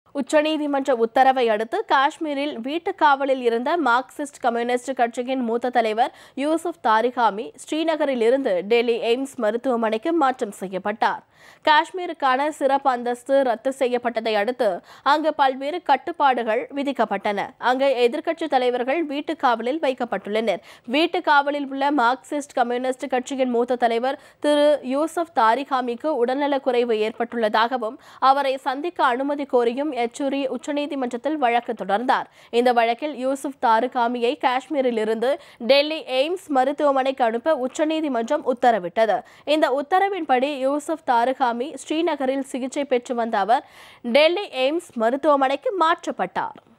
உச்சநீதிமன்ற உத்தரவை அடுத்து காஷ்மீரில் வீட்டு காவலில் இருந்த மார்க்சிஸ்ட் கம்யூனிஸ்ட் கட்சியின் மூத்த தலைவர் யூசுப் தாரிகாமி ஸ்ரீநகரில் இருந்து டெல்லி எய்ம்ஸ் மருத்துவமனைக்கு மாற்றம் செய்யப்பட்டார் காஷ்மீருக்கான சிறப்பு அந்தஸ்து ரத்து செய்யப்பட்டதை அடுத்து அங்கு பல்வேறு கட்டுப்பாடுகள் விதிக்கப்பட்டன அங்கு எதிர்க்கட்சி தலைவர்கள் வீட்டு காவலில் வைக்கப்பட்டுள்ளனர் வீட்டு காவலில் உள்ள மார்க்சிஸ்ட் கம்யூனிஸ்ட் கட்சியின் மூத்த தலைவர் திரு யூசப் தாரிகாமிக்கு உடல்நலக்குறைவு ஏற்பட்டுள்ளதாகவும் அவரை சந்திக்க அனுமதி கோரியும் யெச்சூரி உச்சநீதிமன்றத்தில் வழக்கு தொடர்ந்தார் இந்த வழக்கில் யூசுப் தாரிகாமியை காஷ்மீரில் இருந்து டெல்லி எய்ம்ஸ் மருத்துவமனைக்கு அனுப்ப உச்சநீதிமன்றம் உத்தரவிட்டது இந்த உத்தரவின்படி யூசுப் தாரிகாமி ஸ்ரீநகரில் சிகிச்சை பெற்று வந்த அவர் டெல்லி எய்ம்ஸ் மருத்துவமனைக்கு மாற்றப்பட்டார்